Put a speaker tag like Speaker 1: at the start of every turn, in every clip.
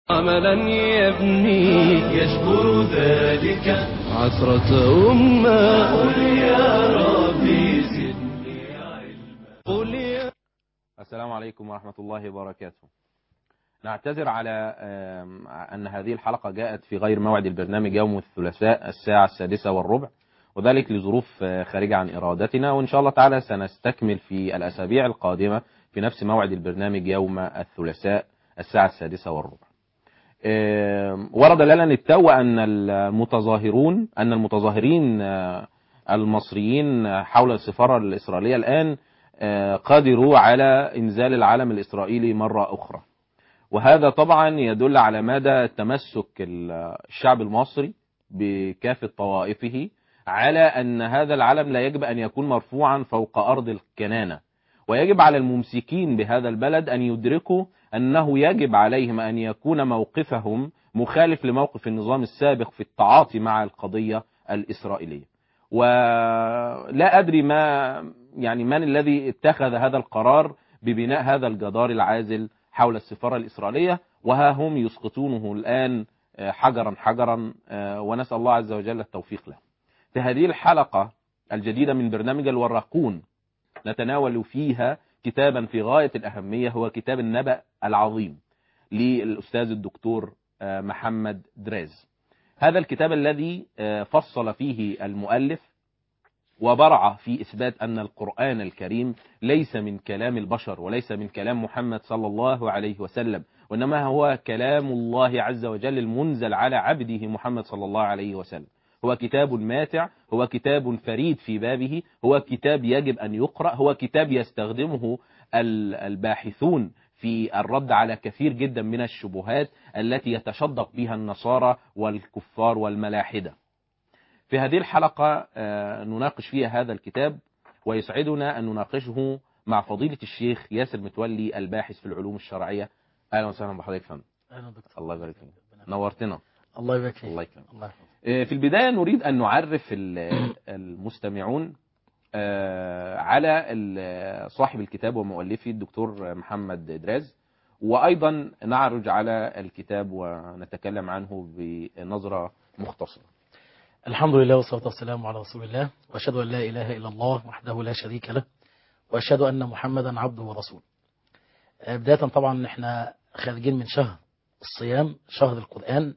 Speaker 1: عملا يبني
Speaker 2: يجبر ذلك
Speaker 1: عثرة أمة
Speaker 2: قل يا ربي زدني علما
Speaker 1: قل يا
Speaker 3: السلام عليكم ورحمة الله وبركاته نعتذر على آم، أن هذه الحلقة جاءت في غير موعد البرنامج يوم الثلاثاء الساعة السادسة والربع وذلك لظروف آه، خارجة عن إرادتنا وإن شاء الله تعالى سنستكمل في الأسابيع القادمة في نفس موعد البرنامج يوم الثلاثاء الساعة السادسة والربع آم، ورد لنا للتو أن المتظاهرون أن المتظاهرين آه، المصريين حول السفارة الإسرائيلية الآن آه، قدروا على إنزال العلم الإسرائيلي مرة أخرى وهذا طبعا يدل على مدى تمسك ال- الشعب المصري بكافة طوائفه على أن هذا العلم لا يجب أن يكون مرفوعا فوق أرض الكنانة ويجب على الممسكين بهذا البلد أن يدركوا أنه يجب عليهم أن يكون موقفهم مخالف لموقف النظام السابق في التعاطي مع القضية الإسرائيلية ولا أدري ما يعني من الذي اتخذ هذا القرار ببناء هذا الجدار العازل حول السفارة الإسرائيلية وها هم يسقطونه الآن آه، حجرا حجرا آه، ونسأل الله عز وجل التوفيق له في هذه الحلقة الجديدة من برنامج الوراقون نتناول فيها كتابا في غاية الأهمية هو كتاب النبأ العظيم للأستاذ الدكتور آه، محمد دراز هذا الكتاب الذي آه، فصل فيه المؤلف وبرع في إثبات أن القرآن الكريم ليس من كلام البشر وليس من كلام محمد صلى الله عليه وسلم وإنما هو كلام الله عز وجل المنزل على عبده محمد صلى الله عليه وسلم هو كتاب ماتع هو كتاب فريد في بابه هو كتاب يجب أن يقرأ هو كتاب يستخدمه ال- الباحثون في الرد على كثير جدا من الشبهات التي يتشدق بها النصارى والكفار والملاحدة في هذه الحلقة آه، نناقش فيها هذا الكتاب ويسعدنا أن نناقشه مع فضيلة الشيخ ياسر متولي الباحث في العلوم الشرعية أهلا وسهلا بحضرتك فندم
Speaker 4: اهلا دكتور
Speaker 3: الله يبارك فيك نورتنا
Speaker 4: الله يبارك فيك
Speaker 3: الله يكرمك
Speaker 4: الله يحفظك
Speaker 3: آه، في البداية نريد أن نعرف ال- المستمعون آه، على ال- صاحب الكتاب ومؤلفه الدكتور محمد دراز وأيضا نعرج على الكتاب ونتكلم عنه بنظرة مختصرة
Speaker 4: الحمد لله والصلاة والسلام على رسول الله وأشهد أن لا إله إلا الله وحده لا شريك له وأشهد أن محمدا عبده ورسوله آه، بداية طبعا احنا خارجين من شهر الصيام شهر القرآن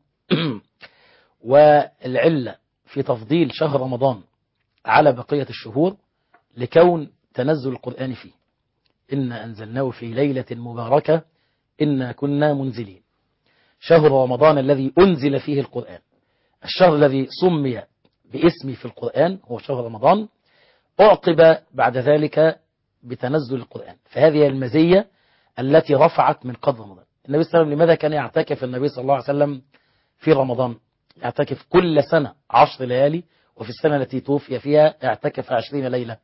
Speaker 4: والعلة في تفضيل شهر رمضان على بقية الشهور لكون تنزل القرآن فيه إنا أنزلناه في ليلة مباركة إنا كنا منزلين شهر رمضان الذي أنزل فيه القرآن الشهر الذي سمي باسمه في القرآن هو شهر رمضان أعقب بعد ذلك بتنزل القرآن فهذه هي المزية التي رفعت من قدر رمضان النبي صلى الله عليه وسلم لماذا كان يعتكف النبي صلى الله عليه وسلم في رمضان يعتكف كل سنة عشر ليالي وفي السنة التي توفي فيها اعتكف عشرين ليلة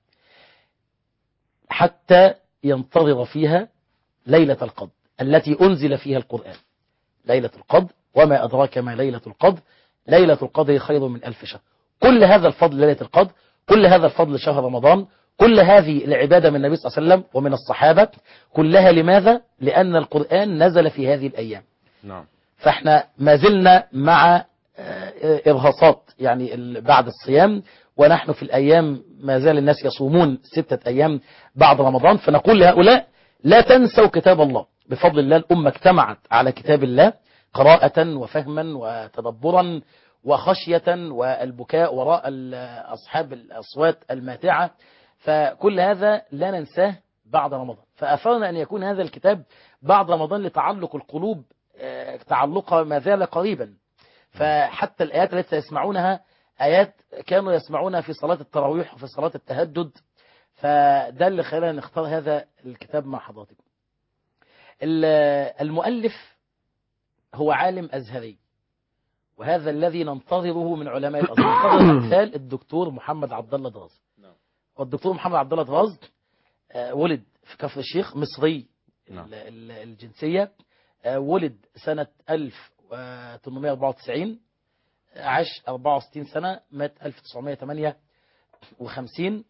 Speaker 4: حتى ينتظر فيها ليلة القدر التي أنزل فيها القرآن ليلة القدر وما أدراك ما ليلة القدر ليلة القدر خير من ألف شهر كل هذا الفضل ليلة القدر كل هذا الفضل شهر رمضان كل هذه العبادة من النبي صلى الله عليه وسلم ومن الصحابة كلها لماذا؟ لأن القرآن نزل في هذه الأيام
Speaker 3: نعم
Speaker 4: فاحنا ما زلنا مع آه، إرهاصات يعني ال- بعد الصيام ونحن في الأيام ما زال الناس يصومون ستة أيام بعد رمضان فنقول لهؤلاء لا تنسوا كتاب الله بفضل الله الأمة اجتمعت على كتاب الله قراءة وفهما وتدبرا وخشية والبكاء وراء ال- أصحاب الأصوات الماتعة فكل هذا لا ننساه بعد رمضان فأثرنا أن يكون هذا الكتاب بعد رمضان لتعلق القلوب آه، تعلقها ما زال قريبا فحتى الآيات التي يسمعونها آيات كانوا يسمعونها في صلاة التراويح وفي صلاة التهجد فده اللي خلانا نختار هذا الكتاب مع حضراتكم ال- المؤلف هو عالم أزهري وهذا الذي ننتظره من علماء الأزهر ننتظر الأمثال الدكتور محمد عبد الله دراز
Speaker 3: نعم.
Speaker 4: والدكتور محمد عبد الله دراز آه، ولد في كفر الشيخ مصري
Speaker 3: نعم.
Speaker 4: ال- ال- الجنسية آه، ولد سنة 1894 عاش 64 سنة مات 1958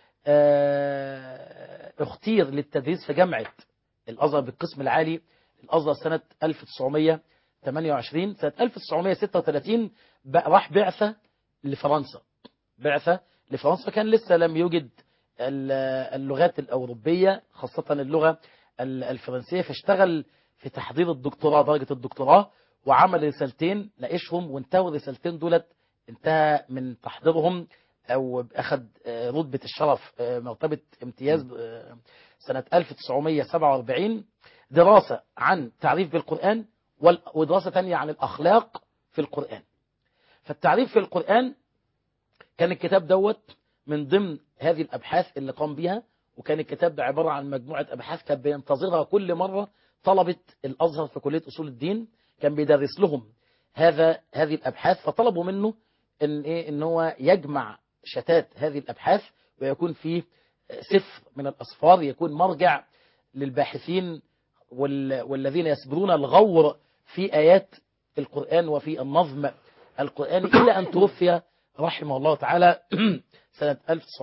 Speaker 4: آه، اختير للتدريس في جامعة الأزهر بالقسم العالي الأزهر سنة 1900 28 سنة 1936 بقى راح بعثة لفرنسا بعثة لفرنسا كان لسه لم يوجد ال- اللغات الأوروبية خاصة اللغة ال- الفرنسية فاشتغل في تحضير الدكتوراه درجة الدكتوراه وعمل رسالتين ناقشهم وانتهوا الرسالتين دولت انتهى من تحضيرهم أو أخذ آه، رتبة الشرف آه، مرتبة امتياز آه، سنة 1947 دراسة عن تعريف بالقرآن وال- ودراسة تانية عن الأخلاق في القرآن فالتعريف في القرآن كان الكتاب دوت من ضمن هذه الأبحاث اللي قام بها وكان الكتاب ده عبارة عن مجموعة أبحاث كان بينتظرها كل مرة طلبة الأزهر في كلية أصول الدين كان بيدرس لهم هذا هذه الأبحاث فطلبوا منه إن إيه إن هو يجمع شتات هذه الأبحاث ويكون فيه سفر من الأسفار يكون مرجع للباحثين وال- والذين يسبرون الغور في آيات القرآن وفي النظم القرآني إلى أن توفي رحمه الله تعالى سنة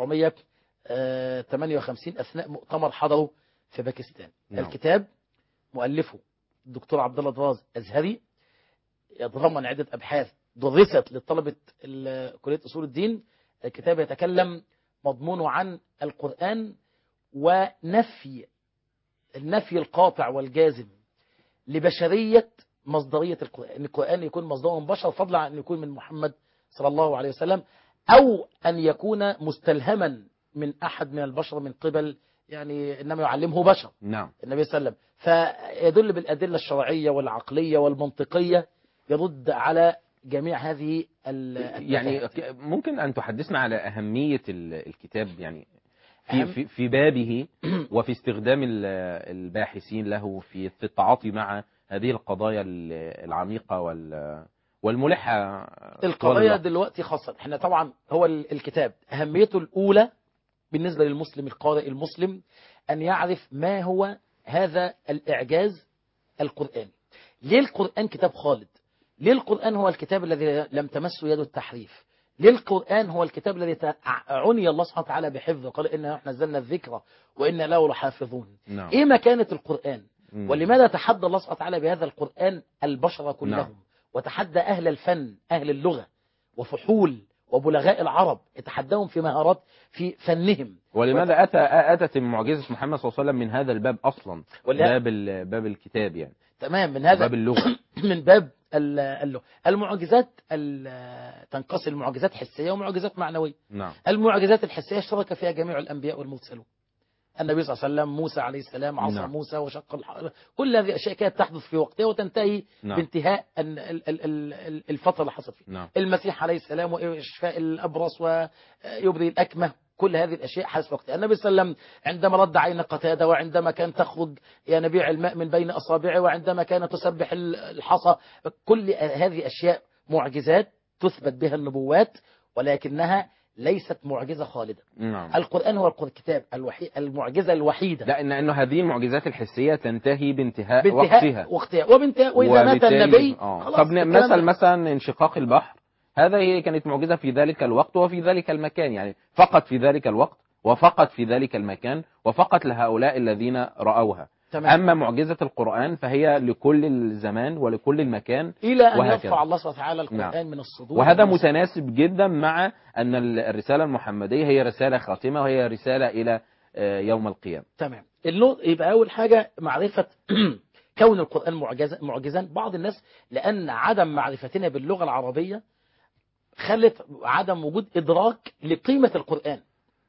Speaker 4: 1958 أثناء مؤتمر حضره في باكستان
Speaker 3: نعم.
Speaker 4: الكتاب مؤلفه الدكتور عبد الله دراز أزهري يتضمن عدة أبحاث درست لطلبة ال- كلية أصول الدين الكتاب يتكلم مضمونه عن القرآن ونفي النفي القاطع والجازم لبشرية مصدرية القرآن إن القرآن يكون مصدره من بشر فضلا عن أن يكون من محمد صلى الله عليه وسلم أو أن يكون مستلهما من أحد من البشر من قبل يعني إنما يعلمه بشر
Speaker 3: نعم
Speaker 4: النبي صلى الله عليه وسلم فيدل بالأدلة الشرعية والعقلية والمنطقية يرد على جميع هذه ال-
Speaker 3: يعني
Speaker 4: التفاهات.
Speaker 3: ك- ممكن أن تحدثنا على أهمية ال- الكتاب يعني في
Speaker 4: أهم-
Speaker 3: في في بابه وفي استخدام ال- الباحثين له في في التعاطي مع هذه القضايا ال- العميقة وال والملحة طوال
Speaker 4: القضايا
Speaker 3: الوقت.
Speaker 4: دلوقتي خاصة احنا طبعا هو ال- الكتاب أهميته الأولى بالنسبة للمسلم القارئ المسلم أن يعرف ما هو هذا الإعجاز القرآني ليه القرآن كتاب خالد ليه القرآن هو الكتاب الذي لم تمسه يد التحريف ليه القرآن هو الكتاب الذي تع- عني الله سبحانه وتعالى بحفظه قال إنا نحن نزلنا الذكر وإنا له لحافظون
Speaker 3: نعم
Speaker 4: إيه مكانة القرآن
Speaker 3: مم.
Speaker 4: ولماذا تحدى الله سبحانه وتعالى بهذا القرآن البشر كلهم
Speaker 3: نعم.
Speaker 4: وتحدى أهل الفن أهل اللغة وفحول وبلغاء العرب يتحداهم في مهارات في فنهم
Speaker 3: ولماذا أتى أتت معجزة محمد صلى الله عليه وسلم من هذا الباب أصلا
Speaker 4: ولا-
Speaker 3: باب ال- باب الكتاب يعني
Speaker 4: تمام من هذا
Speaker 3: باب اللغة
Speaker 4: من باب ال- اللغة المعجزات ال- تنقسم المعجزات حسية ومعجزات معنوية
Speaker 3: نعم
Speaker 4: المعجزات الحسية اشترك فيها جميع الأنبياء والمرسلون النبي صلى الله عليه وسلم موسى عليه السلام عصا
Speaker 3: نعم.
Speaker 4: موسى وشق الحجر كل هذه الأشياء كانت تحدث في وقتها وتنتهي
Speaker 3: نعم.
Speaker 4: بانتهاء ال- ال- ال- ال- الفترة اللي حصل فيها
Speaker 3: نعم
Speaker 4: المسيح عليه السلام وإشفاء الأبرص ويبري الأكمة كل هذه الأشياء حدث وقتها النبي صلى الله عليه وسلم عندما رد عين قتادة وعندما كان تخرج ينابيع الماء من بين أصابعه وعندما كان تسبح ال- الحصى كل هذه أشياء معجزات تثبت بها النبوات ولكنها ليست معجزة خالدة
Speaker 3: نعم
Speaker 4: القرآن هو القر- الكتاب الوحيد المعجزة الوحيدة
Speaker 3: لا إن إنه هذه المعجزات الحسية تنتهي بانتهاء,
Speaker 4: بانتهاء
Speaker 3: وقتها
Speaker 4: وقتها وبانتهاء وإذا مات
Speaker 3: وبالتالي-
Speaker 4: النبي
Speaker 3: آه.
Speaker 4: خلاص
Speaker 3: طب
Speaker 4: الكلام
Speaker 3: مثل
Speaker 4: ده.
Speaker 3: مثلا انشقاق البحر هذا هي كانت معجزة في ذلك الوقت وفي ذلك المكان يعني فقط في ذلك الوقت وفقط في ذلك المكان وفقط لهؤلاء الذين رأوها
Speaker 4: تمام.
Speaker 3: أما معجزة القرآن فهي لكل الزمان ولكل المكان
Speaker 4: إلى أن
Speaker 3: وهكذا.
Speaker 4: يرفع الله سبحانه وتعالى القرآن
Speaker 3: نعم.
Speaker 4: من الصدور
Speaker 3: وهذا
Speaker 4: والنصوص.
Speaker 3: متناسب جدا مع أن الرسالة المحمدية هي رسالة خاتمة وهي رسالة إلى آه، يوم القيامة
Speaker 4: تمام النو... يبقى أول حاجة معرفة كون القرآن معجزا معجزا بعض الناس لأن عدم معرفتنا باللغة العربية خلت عدم وجود إدراك لقيمة القرآن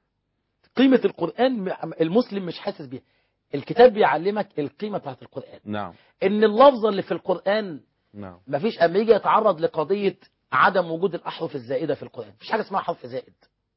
Speaker 4: قيمة القرآن م- المسلم مش حاسس بيها الكتاب بيعلمك القيمة بتاعت القرآن
Speaker 3: نعم
Speaker 4: إن اللفظة اللي في القرآن
Speaker 3: نعم
Speaker 4: مفيش أما يجي يتعرض لقضية عدم وجود الأحرف الزائدة في القرآن مفيش حاجة اسمها حرف زائد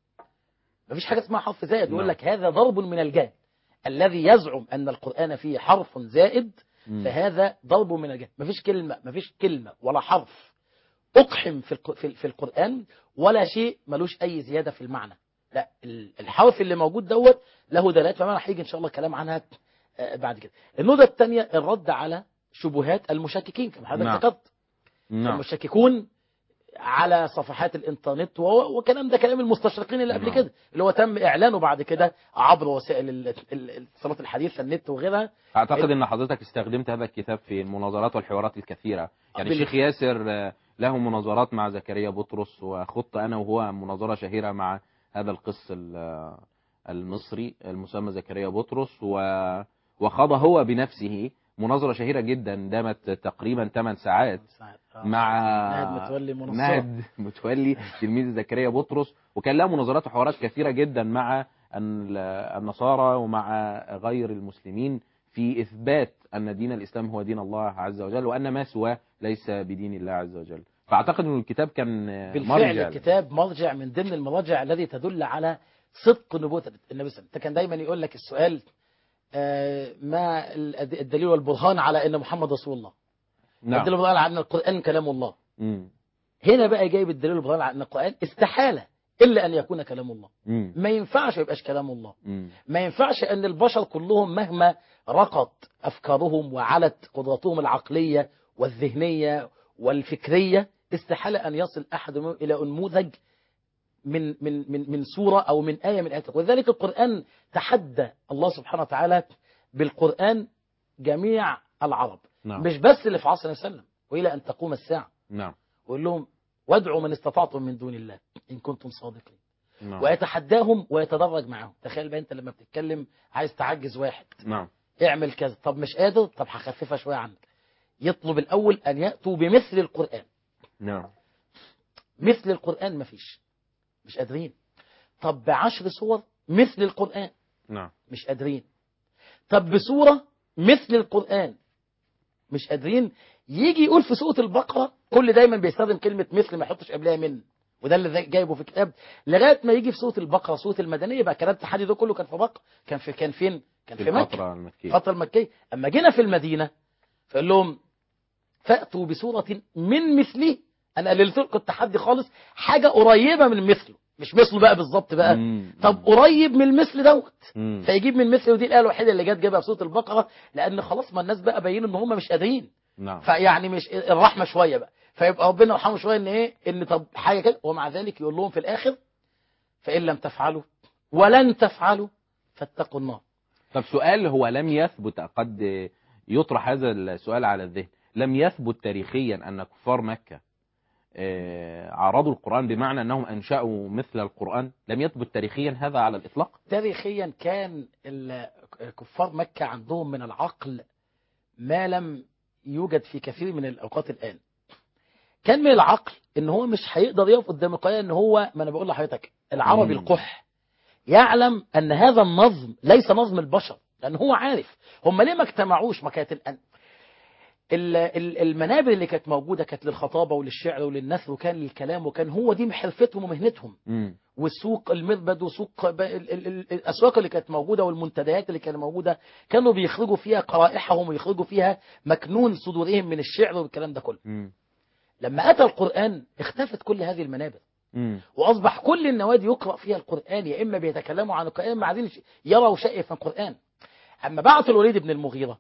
Speaker 4: مفيش حاجة اسمها حرف زائد يقول
Speaker 3: نعم.
Speaker 4: لك هذا ضرب من الجهل الذي يزعم أن القرآن فيه حرف زائد
Speaker 3: مم.
Speaker 4: فهذا ضرب من الجهل مفيش كلمة مفيش كلمة ولا حرف أقحم في الق- في في القرآن ولا شيء ملوش أي زيادة في المعنى لا ال- الحرف اللي موجود دوت له دلالات فما راح يجي إن شاء الله كلام عنها آه، بعد كده النقطة الثانية الرد على شبهات المشككين كما حضرتك
Speaker 3: نعم.
Speaker 4: ذكرت
Speaker 3: نعم
Speaker 4: المشككون على صفحات الانترنت وهو- وكلام ده كلام المستشرقين اللي قبل
Speaker 3: نعم.
Speaker 4: كده اللي هو تم اعلانه بعد كده عبر وسائل ال- ال- الاتصالات الحديثه النت وغيرها
Speaker 3: اعتقد ان حضرتك استخدمت هذا الكتاب في المناظرات والحوارات الكثيره يعني
Speaker 4: بال-
Speaker 3: الشيخ ياسر آه، له مناظرات مع زكريا بطرس وخضت انا وهو مناظره شهيره مع هذا القس ال- آه، المصري المسمى زكريا بطرس و وخاض هو بنفسه مناظره شهيره جدا دامت تقريبا 8 ساعات مع
Speaker 4: نهد متولي منصرة.
Speaker 3: نهد متولي تلميذ زكريا بطرس وكان له مناظرات وحوارات كثيرة جدا مع ال- النصارى ومع غير المسلمين في إثبات أن دين الإسلام هو دين الله عز وجل وأن ما سواه ليس بدين الله عز وجل فأعتقد أن الكتاب كان
Speaker 4: بالفعل
Speaker 3: مرجع
Speaker 4: الكتاب مرجع من ضمن المراجع الذي تدل على صدق نبوة النبي صلى الله عليه وسلم كان دايما يقول لك السؤال آه، ما ال- الدليل والبرهان على ان محمد رسول الله
Speaker 3: نعم
Speaker 4: الدليل والبرهان على ان القرآن كلام الله
Speaker 3: مم.
Speaker 4: هنا بقى جايب الدليل والبرهان على ان القرآن استحالة الا ان يكون كلام الله
Speaker 3: مم.
Speaker 4: ما ينفعش يبقاش كلام الله
Speaker 3: مم.
Speaker 4: ما ينفعش ان البشر كلهم مهما رقت افكارهم وعلت قدراتهم العقليه والذهنيه والفكريه استحاله ان يصل احد منهم الى انموذج من من من من سوره او من ايه من ايات ولذلك القران تحدى الله سبحانه وتعالى بالقران جميع العرب
Speaker 3: نعم
Speaker 4: مش بس اللي في عصر النبي صلى الله عليه وسلم والى ان تقوم الساعه
Speaker 3: نعم
Speaker 4: ويقول لهم وادعوا من استطعتم من دون الله ان كنتم صادقين
Speaker 3: نعم
Speaker 4: ويتحداهم ويتدرج معاهم تخيل بقى انت لما بتتكلم عايز تعجز واحد
Speaker 3: نعم
Speaker 4: اعمل كذا طب مش قادر طب هخففها شويه عنك يطلب الاول ان ياتوا بمثل القران
Speaker 3: نعم
Speaker 4: مثل القران مفيش مش قادرين طب بعشر صور مثل القران
Speaker 3: نعم
Speaker 4: مش قادرين طب بسوره مثل القران مش قادرين يجي يقول في سوره البقره كل دايما بيستخدم كلمه مثل ما يحطش قبلها من وده اللي زي- جايبه في الكتاب لغايه ما يجي في سوره البقره سوره المدنيه يبقى كلام التحدي ده كله كان في بقره كان في كان فين كان
Speaker 3: في
Speaker 4: في مكه
Speaker 3: الفترة المكية
Speaker 4: الفترة المكية أما جينا في المدينة فقال لهم فأتوا بسورة من مثله أنا قللت لكم التحدي خالص حاجة قريبة من مثله مش مثله بقى بالظبط بقى
Speaker 3: مم.
Speaker 4: طب قريب من المثل دوت
Speaker 3: مم.
Speaker 4: فيجيب من مثله ودي الآية الوحيدة اللي جت جابها في سورة البقرة لأن خلاص ما الناس بقى بينوا إن هم مش قادرين
Speaker 3: نعم
Speaker 4: فيعني مش الرحمة شوية بقى فيبقى ربنا يرحمه شوية إن إيه إن طب حاجة كده ومع ذلك يقول لهم في الآخر فإن لم تفعلوا ولن تفعلوا فاتقوا النار
Speaker 3: طب سؤال هو لم يثبت قد يطرح هذا السؤال على الذهن لم يثبت تاريخيا أن كفار مكة آه، عارضوا القرآن بمعنى أنهم أنشأوا مثل القرآن لم يثبت تاريخيا هذا على الإطلاق
Speaker 4: تاريخيا كان ال- كفار مكة عندهم من العقل ما لم يوجد في كثير من الأوقات الآن كان من العقل ان هو مش هيقدر يقف قدام القضيه ان هو ما انا بقول لحضرتك العربي
Speaker 3: مم.
Speaker 4: القح يعلم ان هذا النظم ليس نظم البشر لان هو عارف هم ليه ما اجتمعوش ما كانت الان ال- ال- المنابر اللي كانت موجوده كانت للخطابه وللشعر وللنثر وكان للكلام وكان هو دي حرفتهم ومهنتهم
Speaker 3: مم.
Speaker 4: والسوق المربد وسوق ب- ال- ال- ال- الاسواق اللي كانت موجوده والمنتديات اللي كانت موجوده كانوا بيخرجوا فيها قرائحهم ويخرجوا فيها مكنون صدورهم من الشعر والكلام ده كله
Speaker 3: مم.
Speaker 4: لما اتى القران اختفت كل هذه المنابر
Speaker 3: مم.
Speaker 4: واصبح كل النوادي يقرا فيها القران يا اما بيتكلموا عن القران يا اما عايزين يروا شيء في القران اما بعثوا الوليد بن المغيره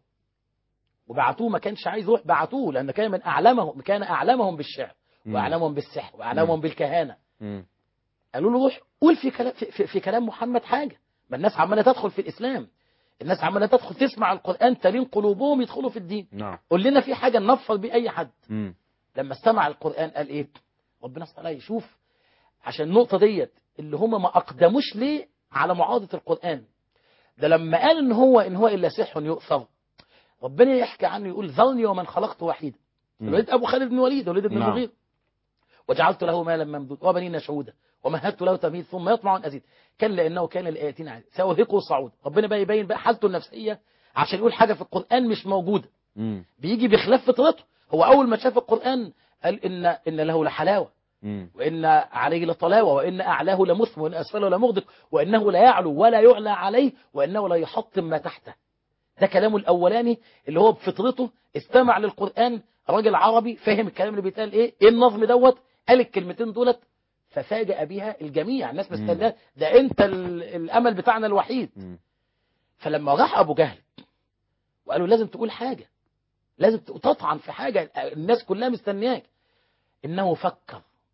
Speaker 4: وبعتوه ما كانش عايز يروح بعتوه لان كان من اعلمهم كان اعلمهم بالشعر
Speaker 3: مم.
Speaker 4: واعلمهم بالسحر واعلمهم بالكهانه
Speaker 3: مم.
Speaker 4: قالوا له روح قول في كلام في, في, في كلام محمد حاجه ما الناس عماله تدخل في الاسلام الناس عماله تدخل تسمع القران تلين قلوبهم يدخلوا في الدين
Speaker 3: نعم
Speaker 4: قول لنا في حاجه ننفر بيه اي حد
Speaker 3: مم.
Speaker 4: لما استمع القرآن قال ايه ربنا سبحانه وتعالى يشوف عشان النقطة ديت اللي هم ما أقدموش ليه على معارضة القرآن ده لما قال إن هو إن هو إلا سحر يؤثر ربنا يحكي عنه يقول ذرني ومن خلقت وحيدا
Speaker 3: مم.
Speaker 4: الوليد أبو خالد بن وليد وليد بن
Speaker 3: نعم.
Speaker 4: المغيرة وجعلت له مالا ممدودا وبنين شهودا ومهدت له تمهيد ثم يطمع أن أزيد كان لأنه كان لآياتين عزيز سأرهقه صعود ربنا بقى يبين بقى حالته النفسية عشان يقول حاجة في القرآن مش موجودة
Speaker 3: مم.
Speaker 4: بيجي بخلاف فطرته هو اول ما شاف القران قال ان ان له لحلاوه
Speaker 3: مم.
Speaker 4: وان عليه لطلاوه وان اعلاه لمثم وان اسفله لمغدق وانه لا يعلو ولا يعلى عليه وانه لا يحطم ما تحته ده كلامه الاولاني اللي هو بفطرته استمع للقران راجل عربي فاهم الكلام اللي بيتقال ايه ايه النظم دوت قال الكلمتين دولت ففاجأ بها الجميع الناس
Speaker 3: مم.
Speaker 4: مستناه ده انت ال- الامل بتاعنا الوحيد
Speaker 3: مم.
Speaker 4: فلما راح ابو جهل وقالوا لازم تقول حاجه لازم تطعن في حاجه الناس كلها مستنياك انه فكر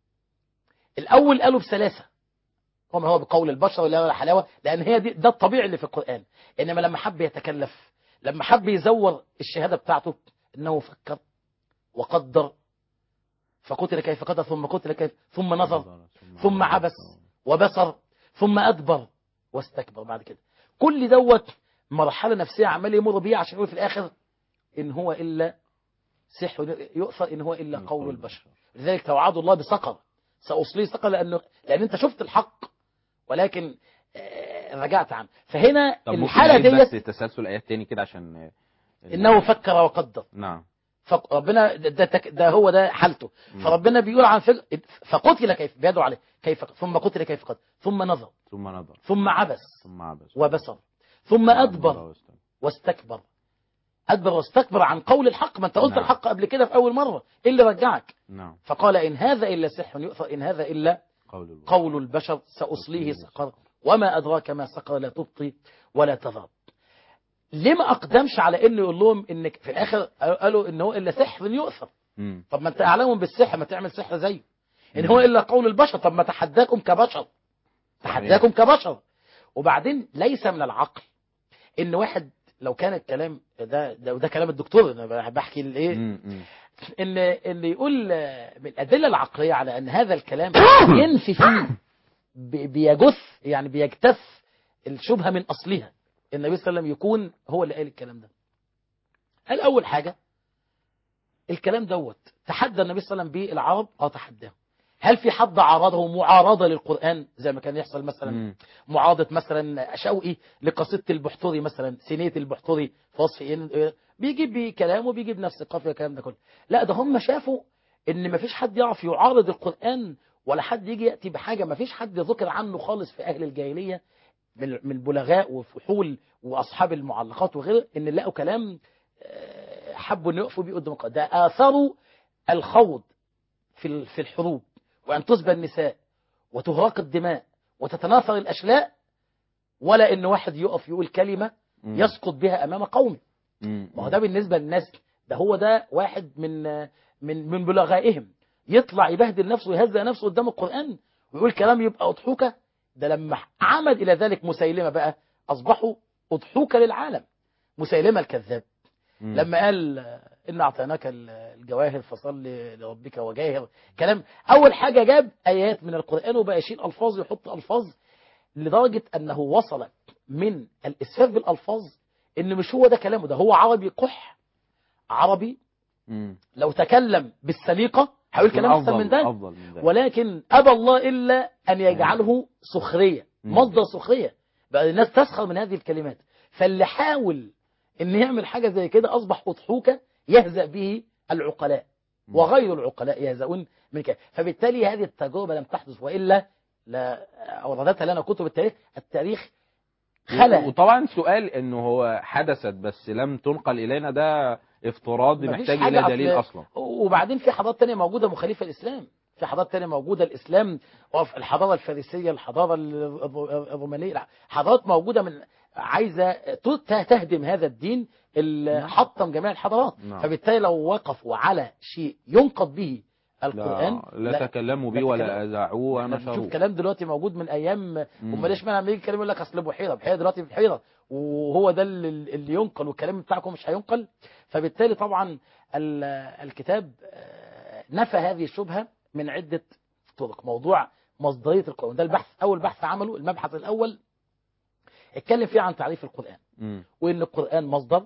Speaker 4: الاول قالوا بسلاسه وما هو بقول البشر ولا ولا حلاوه لان هي دي ده الطبيعي اللي في القران انما لما حب يتكلف لما حب يزور الشهاده بتاعته انه فكر وقدر فقتل كيف قدر ثم قتل كيف ثم نظر ثم عبس وبصر ثم ادبر واستكبر بعد كده كل دوت مرحله نفسيه عمال يمر بيها عشان يقول في الاخر ان هو الا سحر يؤثر ان هو الا قول البشر لذلك توعد الله بسقر ساصليه سقر لانه لان انت شفت الحق ولكن آه، رجعت عنه فهنا
Speaker 3: طب ممكن
Speaker 4: الحاله
Speaker 3: نعيد بس
Speaker 4: ديت
Speaker 3: تسلسل ايات تاني كده عشان آه،
Speaker 4: انه فكر وقدر
Speaker 3: نعم
Speaker 4: فربنا ده, ده, تك- ده هو ده حالته
Speaker 3: مم.
Speaker 4: فربنا بيقول عن فل... فقتل كيف بيدعو عليه كيف ثم قتل كيف قتل ثم نظر
Speaker 3: ثم نظر
Speaker 4: ثم عبس
Speaker 3: ثم عبس
Speaker 4: وبصر ثم ادبر
Speaker 3: واستكبر.
Speaker 4: واستكبر ادبر واستكبر عن قول الحق ما انت قلت
Speaker 3: نعم.
Speaker 4: الحق قبل كده في اول مره ايه اللي رجعك
Speaker 3: نعم
Speaker 4: فقال ان هذا الا سحر يؤثر ان هذا الا
Speaker 3: قول البشر.
Speaker 4: قول البشر ساصليه سقر وما ادراك ما سقر لا تبقي ولا تذر ليه ما اقدمش على انه يقول لهم انك في الاخر قالوا ان هو الا سحر يؤثر
Speaker 3: مم.
Speaker 4: طب ما انت اعلمهم بالسحر ما تعمل سحر زيه ان هو الا قول البشر طب ما تحداكم كبشر تحداكم كبشر وبعدين ليس من العقل ان واحد لو كان الكلام ده ده, ده كلام الدكتور انا بحكي الايه
Speaker 3: مم. مم.
Speaker 4: ان ان يقول آه، من الادله العقليه على ان هذا الكلام ينفي فيه بي- بيجث يعني بيجتث الشبهه من اصلها النبي صلى الله عليه وسلم يكون هو اللي قال الكلام ده قال اول حاجه الكلام دوت تحدى النبي صلى الله عليه وسلم به العرب اه تحداه هل في حد عارضه معارضه للقران زي ما كان يحصل مثلا
Speaker 3: مم.
Speaker 4: معارضة مثلا شوقي لقصيدة البحتري مثلا سينية البحتري في وصف إيه بيجيب بيه كلام وبيجيب نفس القافية والكلام ده كله لا ده هم شافوا ان مفيش حد يعرف يعارض القرآن ولا حد يجي يأتي بحاجة مفيش حد ذكر عنه خالص في أهل الجاهلية من من البلغاء وفحول وأصحاب المعلقات وغيره ان لقوا كلام آه، حبوا ان يقفوا بيه قدام القرآن ده آثروا الخوض في ال- في الحروب وأن تسبى النساء وتهراق الدماء وتتناثر الأشلاء ولا إن واحد يقف يقول كلمة
Speaker 3: مم.
Speaker 4: يسقط بها أمام قومه
Speaker 3: مم.
Speaker 4: ما هو ده بالنسبة للناس ده هو ده واحد من من من بلغائهم يطلع يبهدل نفسه ويهزأ نفسه قدام القرآن ويقول كلام يبقى أضحوكة ده لما عمد إلى ذلك مسيلمة بقى أصبحوا أضحوكة للعالم مسيلمة الكذاب
Speaker 3: مم.
Speaker 4: لما قال إن أعطيناك الجواهر فصل لربك وجاهر كلام أول حاجة جاب آيات من القرآن وبقى يشيل ألفاظ ويحط ألفاظ لدرجة أنه وصل من الإسفاف بالألفاظ إن مش هو ده كلامه ده هو عربي قح عربي
Speaker 3: مم.
Speaker 4: لو تكلم بالسليقة هيقول كلام أحسن
Speaker 3: أفضل-
Speaker 4: من ده
Speaker 3: أفضل من ذلك
Speaker 4: ولكن أبى الله إلا أن يجعله سخرية
Speaker 3: مم.
Speaker 4: مصدر سخرية بقى الناس تسخر من هذه الكلمات فاللي حاول أن يعمل حاجة زي كده أصبح أضحوكة يهزأ به العقلاء
Speaker 3: مم.
Speaker 4: وغير العقلاء يهزؤون من كده فبالتالي هذه التجربة لم تحدث وإلا لا أوردتها لنا كتب التاريخ التاريخ خلى
Speaker 3: وطبعا سؤال انه هو حدثت بس لم تنقل الينا ده افتراض
Speaker 4: مفيش
Speaker 3: محتاج
Speaker 4: حاجة
Speaker 3: الى دليل
Speaker 4: أصل-
Speaker 3: اصلا
Speaker 4: وبعدين في حضارات تانية موجودة مخالفة الإسلام في حضارات تانية موجودة الإسلام وف- الحضارة الفارسية الحضارة ال- الر- الرومانية حضارات موجودة من عايزة ت- تهدم هذا الدين اللي حطم جميع الحضارات
Speaker 3: نعم.
Speaker 4: فبالتالي لو وقفوا على شيء ينقض به القرآن
Speaker 3: لا, لا تكلموا به
Speaker 4: لا
Speaker 3: ولا
Speaker 4: تكلم-
Speaker 3: اذاعوه
Speaker 4: احنا بنشوف
Speaker 3: ونشروه
Speaker 4: كلام دلوقتي موجود من ايام
Speaker 3: مم.
Speaker 4: امال ليش لما يجي كلام يقول لك اصل بحيره بحيره دلوقتي في بحيره وهو ده اللي, اللي ينقل والكلام بتاعكم مش هينقل فبالتالي طبعا ال- الكتاب آه، نفى هذه الشبهه من عده طرق موضوع مصدريه القران ده البحث اول بحث عمله المبحث الاول اتكلم فيه عن تعريف القران
Speaker 3: مم.
Speaker 4: وان القران مصدر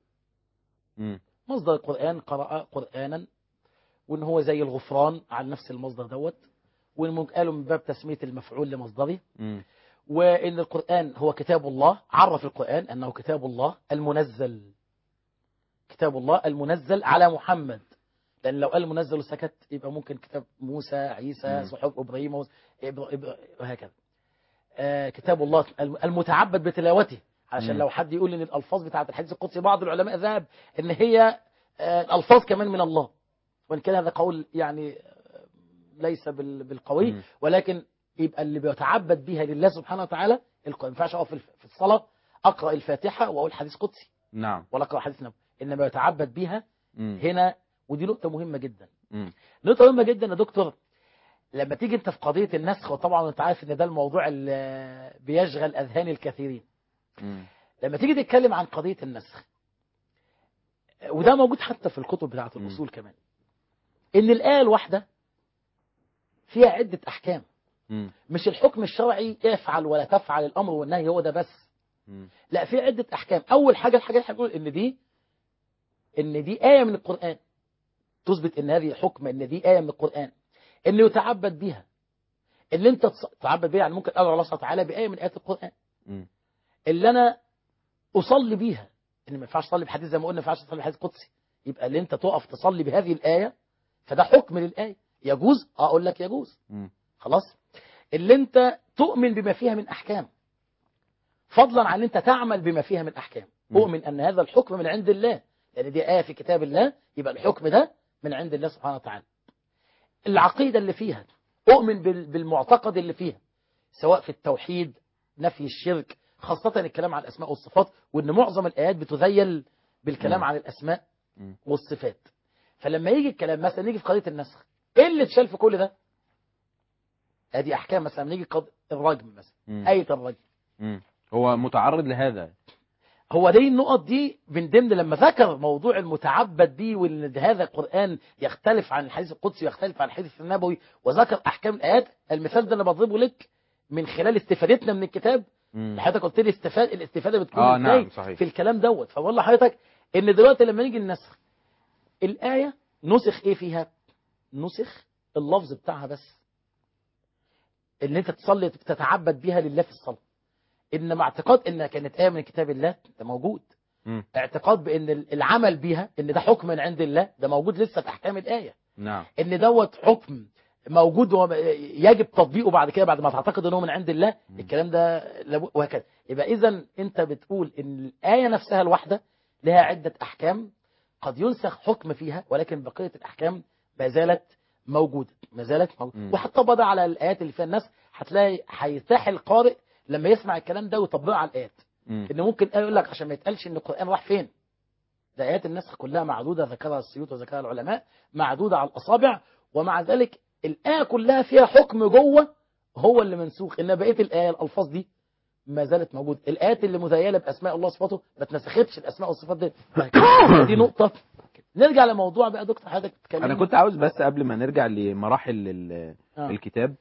Speaker 3: مم.
Speaker 4: مصدر القرآن قرأ قرآنا وإن هو زي الغفران على نفس المصدر دوت وإن ممكن قالوا من باب تسمية المفعول لمصدره
Speaker 3: مم.
Speaker 4: وإن القرآن هو كتاب الله عرف القرآن أنه كتاب الله المنزل كتاب الله المنزل على محمد لأن لو قال منزل وسكت يبقى ممكن كتاب موسى عيسى
Speaker 3: مم.
Speaker 4: صحف إبراهيم وز- إبر- إبر- وهكذا آه كتاب الله المتعبد بتلاوته علشان
Speaker 3: مم.
Speaker 4: لو حد يقول ان الالفاظ بتاعه الحديث القدسي بعض العلماء ذهب ان هي آه، الالفاظ كمان من الله وان كان هذا قول يعني آه، ليس بال- بالقوي
Speaker 3: مم.
Speaker 4: ولكن يبقى اللي بيتعبد بها لله سبحانه وتعالى القرآن. ما ينفعش اقف في الف- في الصلاه اقرا الفاتحه واقول حديث قدسي
Speaker 3: نعم
Speaker 4: ولا اقرا حديث نبوي انما يتعبد بها
Speaker 3: مم.
Speaker 4: هنا ودي نقطه مهمه جدا
Speaker 3: مم.
Speaker 4: نقطه مهمه جدا يا دكتور لما تيجي انت في قضيه النسخ وطبعا انت عارف ان ده الموضوع اللي بيشغل اذهان الكثيرين
Speaker 3: مم.
Speaker 4: لما تيجي تتكلم عن قضيه النسخ وده موجود حتى في الكتب بتاعه
Speaker 3: مم.
Speaker 4: الاصول كمان ان الايه الواحده فيها عده احكام
Speaker 3: مم.
Speaker 4: مش الحكم الشرعي افعل ولا تفعل الامر والنهي هو ده بس
Speaker 3: مم.
Speaker 4: لا في عده احكام اول حاجه الحاجه اللي احنا بنقول ان دي ان دي ايه من القران تثبت ان هذه حكم ان دي ايه من القران ان يتعبد بها اللي انت تص- تتعبد بها يعني ممكن ادعو الله سبحانه وتعالى بايه من ايات القران
Speaker 3: مم.
Speaker 4: اللي انا اصلي بيها ان ما ينفعش اصلي بحديث زي ما قلنا ما ينفعش تصلي بحديث قدسي يبقى اللي انت تقف تصلي بهذه الايه فده حكم للايه يجوز اه اقول لك يجوز
Speaker 3: مم.
Speaker 4: خلاص اللي انت تؤمن بما فيها من احكام فضلا عن ان انت تعمل بما فيها من احكام
Speaker 3: مم.
Speaker 4: اؤمن ان هذا الحكم من عند الله لان دي ايه في كتاب الله يبقى الحكم ده من عند الله سبحانه وتعالى العقيده اللي فيها اؤمن بال- بالمعتقد اللي فيها سواء في التوحيد نفي الشرك خاصه الكلام عن الاسماء والصفات وان معظم الايات بتذيل بالكلام
Speaker 3: مم.
Speaker 4: عن الاسماء
Speaker 3: مم.
Speaker 4: والصفات فلما يجي الكلام مثلا نيجي في قضيه النسخ ايه اللي اتشال في كل ده ادي احكام مثلا نيجي قض... الرجم مثلا
Speaker 3: مم.
Speaker 4: ايه الرجم
Speaker 3: مم. هو متعرض لهذا
Speaker 4: هو دي النقط دي من ضمن لما ذكر موضوع المتعبد بيه وان هذا القران يختلف عن الحديث القدسي ويختلف عن الحديث النبوي وذكر احكام الايات المثال ده انا بضربه لك من خلال استفادتنا من الكتاب
Speaker 3: مم.
Speaker 4: حضرتك قلت لي استفاد الاستفاده بتكون
Speaker 3: آه،
Speaker 4: ازاي
Speaker 3: نعم، صحيح.
Speaker 4: في الكلام دوت فبقول لحضرتك ان دلوقتي لما نيجي النسخ الايه نسخ ايه فيها نسخ اللفظ بتاعها بس اللي انت تصلي تتعبد بيها لله في الصلاه انما اعتقاد انها كانت ايه من كتاب الله ده موجود
Speaker 3: مم.
Speaker 4: اعتقاد بان العمل بيها ان ده حكم من عند الله ده موجود لسه في احكام الايه
Speaker 3: نعم
Speaker 4: ان دوت حكم موجود ويجب تطبيقه بعد كده بعد ما تعتقد انه من عند الله الكلام ده لابد- وهكذا يبقى اذا انت بتقول ان الايه نفسها الواحده لها عده احكام قد ينسخ حكم فيها ولكن بقيه الاحكام ما زالت موجوده ما زالت موجوده
Speaker 3: مم.
Speaker 4: وهتطبق ده على الايات اللي فيها الناس هتلاقي هيرتاح القارئ لما يسمع الكلام ده ويطبقه على الايات
Speaker 3: مم.
Speaker 4: ان ممكن آية يقول لك عشان ما يتقالش ان القران راح فين ده ايات النسخ كلها معدوده ذكرها السيوط وذكرها العلماء معدوده على الاصابع ومع ذلك الايه كلها فيها حكم جوه هو اللي منسوخ ان بقيه الايه الالفاظ دي ما زالت موجوده الايات اللي مذيله باسماء الله وصفاته ما اتنسختش الاسماء والصفات دي دي نقطه نرجع لموضوع بقى دكتور حضرتك تتكلم
Speaker 3: انا كنت عاوز بس قبل ما نرجع لمراحل ال-
Speaker 4: آه.
Speaker 3: الكتاب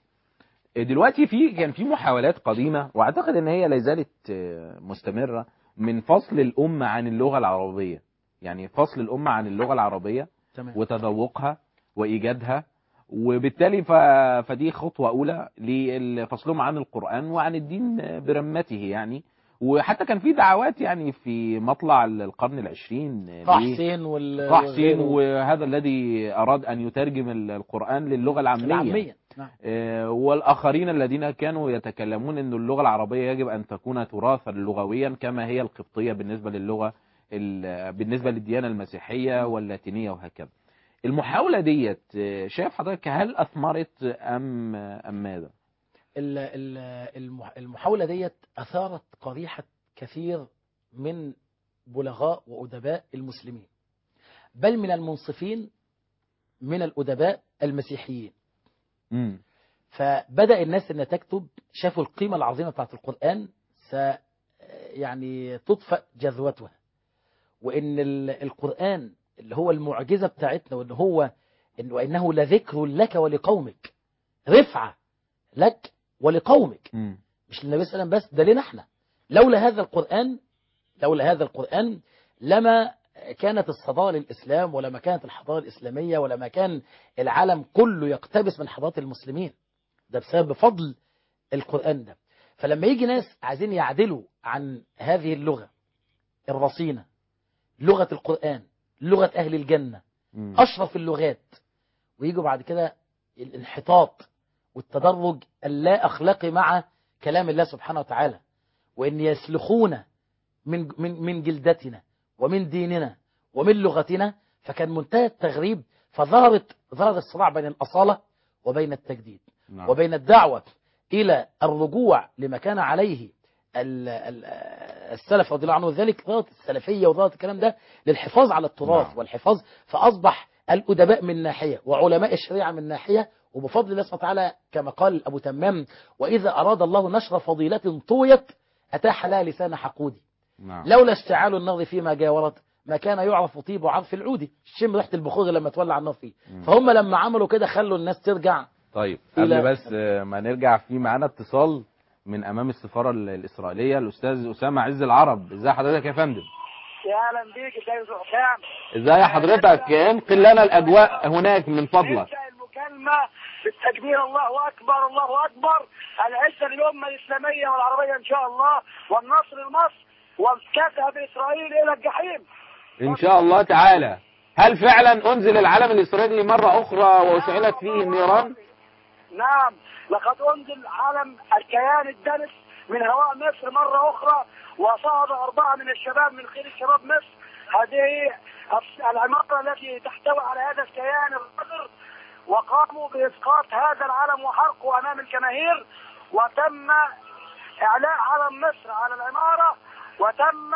Speaker 3: دلوقتي في كان في محاولات قديمه واعتقد ان هي لا زالت آه، مستمره من فصل الامه عن اللغه العربيه يعني فصل الامه عن اللغه العربيه
Speaker 4: تمام
Speaker 3: وتذوقها وايجادها وبالتالي ف... فدي خطوه اولى لفصلهم عن القران وعن الدين برمته يعني وحتى كان في دعوات يعني في مطلع القرن العشرين
Speaker 4: طه
Speaker 3: ليه-
Speaker 4: حسين وال
Speaker 3: طه حسين
Speaker 4: وغيره.
Speaker 3: وهذا الذي أراد أن يترجم ال- القرآن للغة العامية
Speaker 4: العاميه نعم
Speaker 3: آه، والآخرين الذين كانوا يتكلمون أن اللغة العربية يجب أن تكون تراثا لغويا كما هي القبطية بالنسبة للغة ال- بالنسبة للديانة المسيحية واللاتينية وهكذا المحاولة ديت آه، شايف حضرتك هل أثمرت أم أم ماذا؟
Speaker 4: ال- ال- المح- المحاولة ديت أثارت قريحة كثير من بلغاء وأدباء المسلمين بل من المنصفين من الأدباء المسيحيين
Speaker 3: مم.
Speaker 4: فبدأ الناس أن تكتب شافوا القيمة العظيمة بتاعت القرآن س يعني تطفأ جذوتها وإن ال- القرآن اللي هو المعجزة بتاعتنا وإن هو إن وإنه لذكر لك ولقومك رفعة لك ولقومك
Speaker 3: مم.
Speaker 4: مش للنبي صلى الله عليه وسلم بس ده لنا احنا لولا هذا القرآن لولا هذا القرآن لما كانت الصدارة للإسلام ولما كانت الحضارة الإسلامية ولما كان العالم كله يقتبس من حضارة المسلمين ده بسبب فضل القرآن ده فلما يجي ناس عايزين يعدلوا عن هذه اللغة الرصينة لغة القرآن لغة أهل الجنة
Speaker 3: مم.
Speaker 4: أشرف اللغات ويجوا بعد كده الانحطاط والتدرج اللا أخلاقي مع كلام الله سبحانه وتعالى وإن يسلخون من من من جلدتنا ومن ديننا ومن لغتنا فكان منتهى التغريب فظهرت ظهر الصراع بين الأصالة وبين التجديد
Speaker 3: نعم.
Speaker 4: وبين الدعوة إلى الرجوع لما كان عليه ال- ال- السلف رضي الله عنه ذلك ظهرت السلفية وظهرت الكلام ده للحفاظ على التراث
Speaker 3: نعم.
Speaker 4: والحفاظ فأصبح الأدباء من ناحية وعلماء الشريعة من ناحية وبفضل الله سبحانه وتعالى كما قال أبو تمام وإذا أراد الله نشر فضيلة طويت أتاح لها لسان حقودي
Speaker 3: نعم
Speaker 4: لولا اشتعال النار فيما جاورت ما كان يعرف طيب عرف العود شم ريحه البخور لما تولع النار فيه فهم لما عملوا كده خلوا الناس ترجع
Speaker 3: طيب
Speaker 4: إلى-
Speaker 3: قبل بس آه، ما نرجع في معانا اتصال من امام السفاره ال- الاسرائيليه الاستاذ اسامه عز العرب ازي حضرتك يا فندم
Speaker 5: يا اهلا بيك ازاي يا حسام
Speaker 3: ازي حضرتك انقل لنا الاجواء هناك من فضلك
Speaker 5: نبدا المكالمه بالتكبير الله اكبر الله اكبر العزه للامه الاسلاميه والعربيه ان شاء الله والنصر لمصر وتذهب اسرائيل الى الجحيم
Speaker 3: ان شاء الله تعالى هل فعلا انزل العلم الاسرائيلي مره اخرى واشعلت فيه النيران
Speaker 5: نعم لقد انزل علم الكيان الدنس من هواء مصر مرة أخرى وصعد أربعة من الشباب من خير شباب مصر هذه العمارة التي تحتوي على هذا الكيان القدر وقاموا بإسقاط هذا العلم وحرقه أمام الجماهير وتم إعلاء علم مصر على العمارة وتم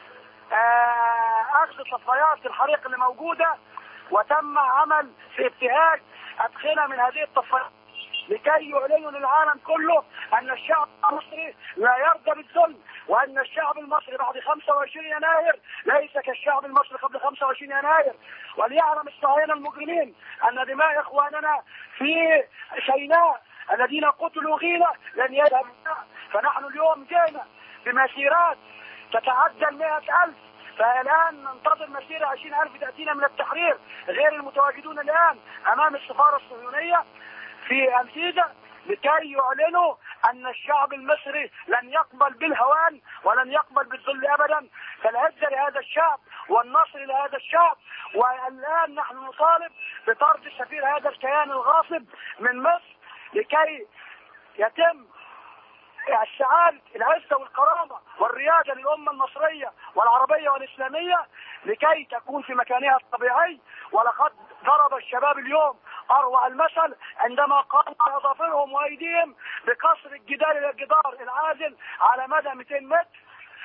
Speaker 5: آه، أخذ طفايات الحريق اللي موجودة وتم عمل في ابتهاج أدخنة من هذه الطفايات لكي يعلنوا للعالم كله أن الشعب المصري لا يرضى بالذل وأن الشعب المصري بعد 25 يناير ليس كالشعب المصري قبل 25 يناير وليعلم الصهاينة المجرمين أن دماء إخواننا في سيناء الذين قتلوا غيلة لن يذهب الماء. فنحن اليوم جئنا بمسيرات تتعدى المئة ألف فالآن ننتظر مسيرة 20 ألف تأتينا من التحرير غير المتواجدون الآن أمام السفارة الصهيونية في الجيزة لكي يعلنوا أن الشعب المصري لن يقبل بالهوان ولن يقبل بالذل أبدا فالعزة لهذا الشعب والنصر لهذا الشعب والآن نحن نطالب بطرد سفير هذا الكيان الغاصب من مصر لكي يتم استعادة العزة والكرامة والريادة للأمة المصرية والعربية والإسلامية لكي تكون في مكانها الطبيعي ولقد ضرب الشباب اليوم أروع المثل عندما قاموا بأظافرهم وأيديهم بكسر الجدار إلى الجدار العازل على مدى 200 متر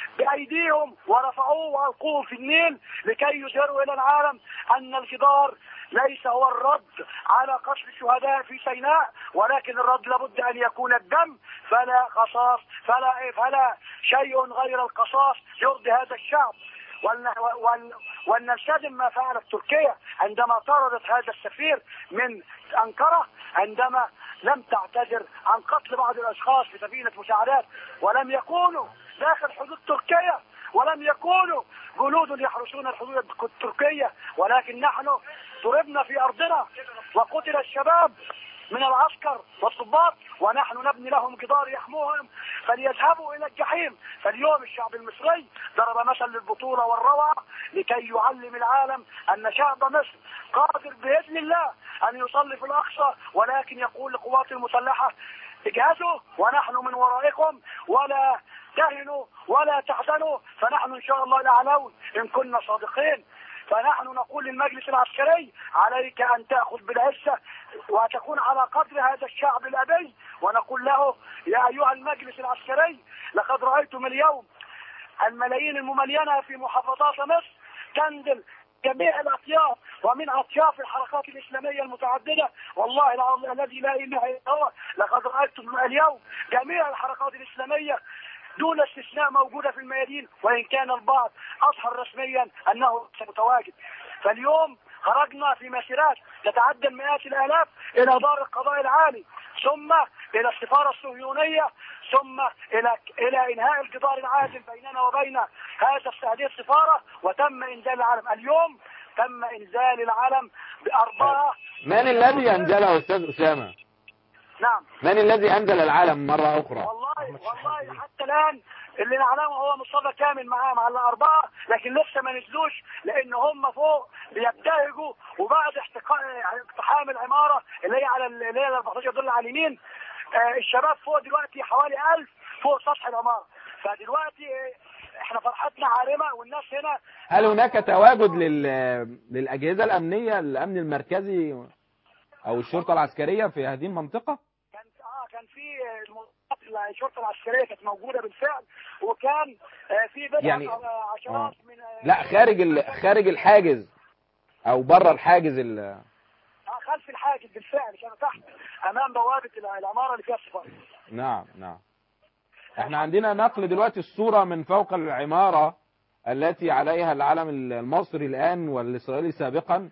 Speaker 5: بأيديهم ورفعوه وألقوه في النيل لكي يظهروا إلى العالم أن الجدار ليس هو الرد على قتل الشهداء في سيناء ولكن الرد لابد أن يكون الدم فلا قصاص فلا فلا شيء غير القصاص يرضي هذا الشعب ولن- ول- ولنلتزم ما فعلت تركيا عندما طردت هذا السفير من أنقرة عندما لم تعتذر عن قتل بعض الأشخاص في سفينة مساعدات ولم يكونوا داخل حدود تركيا ولم يكونوا جنود يحرسون الحدود التركية ولكن نحن ضربنا في أرضنا وقتل الشباب من العسكر والضباط ونحن نبني لهم جدار يحموهم فليذهبوا الى الجحيم فاليوم الشعب المصري ضرب مثل للبطوله والروعه لكي يعلم العالم ان شعب مصر قادر باذن الله ان يصلي في الاقصى ولكن يقول للقوات المسلحه اجهزوا ونحن من ورائكم ولا تهنوا ولا تحزنوا فنحن ان شاء الله الاعلون ان كنا صادقين فنحن نقول للمجلس العسكري عليك ان تاخذ بالعزه وتكون على قدر هذا الشعب الابي ونقول له يا ايها المجلس العسكري لقد رايتم اليوم الملايين المملينه في محافظات مصر تنزل جميع الاطياف ومن اطياف الحركات الاسلاميه المتعدده والله العظيم الذي لا اله الا هو لقد رايتم اليوم جميع الحركات الاسلاميه دون استثناء موجوده في الميادين وان كان البعض اظهر رسميا انه ليس متواجد فاليوم خرجنا في مسيرات تتعدى المئات الالاف الى دار القضاء العالي ثم الى السفاره الصهيونيه ثم الى الى انهاء الجدار العازل بيننا وبين هذا هذه السفاره وتم انزال العلم اليوم تم انزال العلم باربعه
Speaker 3: من الذي انزله استاذ اسامه
Speaker 5: نعم
Speaker 3: من الذي انزل العلم مره اخرى
Speaker 5: والله والله حتى الان اللي نعلمه هو مصطفى كامل معاه مع الاربعه لكن لسه ما نزلوش لان هم فوق بيبتهجوا وبعد احتقا- اقتحام العماره اللي هي على اللي هي ال 14 دول على اليمين آه، الشباب فوق دلوقتي حوالي 1000 فوق سطح العماره فدلوقتي آه، احنا فرحتنا عارمه والناس هنا
Speaker 3: هل هناك تواجد لل... للاجهزه الامنيه الامن المركزي او الشرطه العسكريه في هذه المنطقه
Speaker 5: كان اه كان في المنظمات الشرطه العسكريه كانت موجوده بالفعل وكان آه، في بضع
Speaker 3: يعني-
Speaker 5: آه، عشرات من آه،
Speaker 3: لا خارج ال... خارج الحاجز او بره الحاجز ال...
Speaker 5: آه، خلف الحاجز بالفعل كانوا تحت امام بوابه الع- العماره اللي فيها السفاره
Speaker 3: نعم نعم احنا عندنا نقل دلوقتي الصورة من فوق العمارة التي عليها العلم المصري الآن والإسرائيلي سابقا